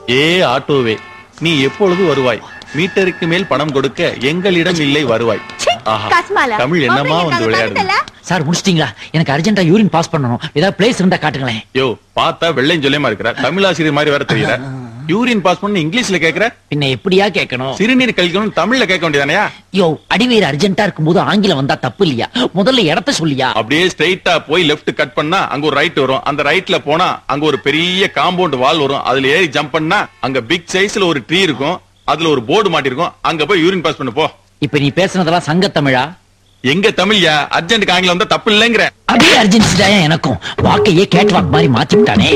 ஏ ஆட்டோவே நீ எப்பொழுது வருவாய் மீட்டருக்கு மேல் பணம் கொடுக்க எங்களிடம் இல்லை வருவாய் ச்சீ, ஆஹா, கஸ்மாலா. தமிழ் என்னமா பொம்பளைங்க வந்து இருக்காங்க, விளையாடுது தடுத்தல? சார் முடிச்சிட்டீங்களா எனக்கு அர்ஜென்ட்டா யூரின் பாஸ் பண்ணணும் ஏதாவது பிளேஸ் இருந்தா காட்டுங்களேன் யோ பார்த்தா வெள்ளையும் சொல்லியமா இருக்கிற தமிழாசிரியர் மாதிரி வேற தெரியல யூரின் பாஸ் பண்ணி இங்கிலீஷ்ல கேக்குற பின்ன எப்படியா கேட்கணும் சிறுநீர் கழிக்கணும் தமிழ்ல கேட்க வேண்டியதானயா யோ அடிவேர் அர்ஜென்ட்டா இருக்கும்போது ஆங்கிலம் வந்தா தப்பு இல்லையா முதல்ல இடத்த சொல்லியா அப்படியே ஸ்ட்ரைட்டா போய் லெஃப்ட் கட் பண்ணா அங்க ஒரு ரைட் வரும் அந்த ரைட்ல போனா அங்க ஒரு பெரிய காம்பவுண்ட் வால் வரும் அதுல ஏறி ஜம்ப் பண்ணா அங்க பிக் சைஸ்ல ஒரு ட்ரீ இருக்கும் அதுல ஒரு போர்டு மாட்டிருக்கும் அங்க போய் யூரின் பாஸ் பண்ணு போ இப்ப நீ பேசுனதெல்லாம் சங்க தமிழா எங்க தமிழ்யா அர்ஜென்ட் ஆங்கிலம் வந்தா தப்பு இல்லைங்கிற அதே அர்ஜென்சி தான் எனக்கும் வாக்கையே கேட் வாக் மாதிரி மாத்தி விட்டானே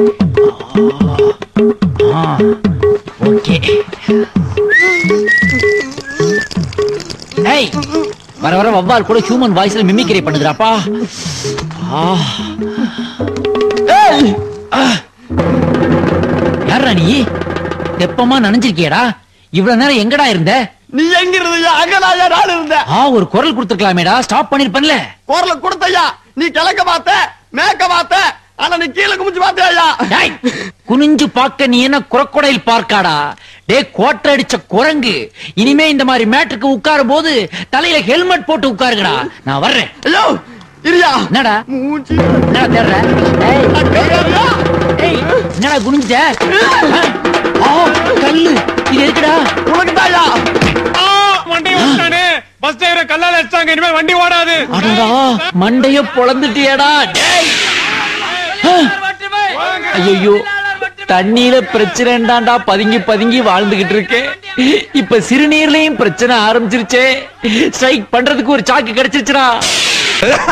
ஓகே ஏய் வர வர வவ்வால் கூட ஹியூமன் வாய்ஸ்ல மிமிக்ரி பண்ணுதுடாப்பா ஆ. ஏய்! ஆ. யார்ரா நீ தெப்பமா நனைஞ்சிருக்கியடா இவ்வளவு நேரம் எங்கடா இருந்த நீ எங்க இருந்தியா அங்கதான் நாள் இருந்த ஆ ஒரு குரல் கொடுத்துருக்கலாமேடா ஸ்டாப் பண்ணிருப்பேன்ல குரல கொடுத்தையா நீ கிழக்க பார்த்த மேக்க பார்த்த ஆனா நீ கீழே குமிச்சு பார்த்தியா டேய், குனிஞ்சு பார்க்க நீ என்ன குரக்கொடையில் பார்க்காடா டே கோட்டை அடிச்ச குரங்கு இனிமே இந்த மாதிரி மேட்டுக்கு உட்காரும் போது தலையில ஹெல்மெட் போட்டு உட்காருங்கடா நான் வர்றேன் ஐயோ இரியா என்னடா மூஞ்சி என்னடா தேடுற டேய், அக்கறையா? டேய், என்னடா குனிஞ்ச ஆ, கல்லு இது இருக்குடா உனக்கு தாயா வண்டி ஓட்டானே பஸ் டிரைவர் கல்லால அடிச்சாங்க இனிமே வண்டி ஓடாது அடடா மண்டைய பொளந்துட்டியடா டேய் ஐயோ தண்ணியில பிரச்சனைண்டாண்டா பதுங்கி பதுங்கி வாழ்ந்துகிட்டு இருக்கேன் இப்ப சிறுநீர்லயும் பிரச்சனை ஆரம்பிச்சிருச்சே ஸ்ட்ரைக் பண்றதுக்கு ஒரு சாக்கு கிடைச்சிருச்சுடா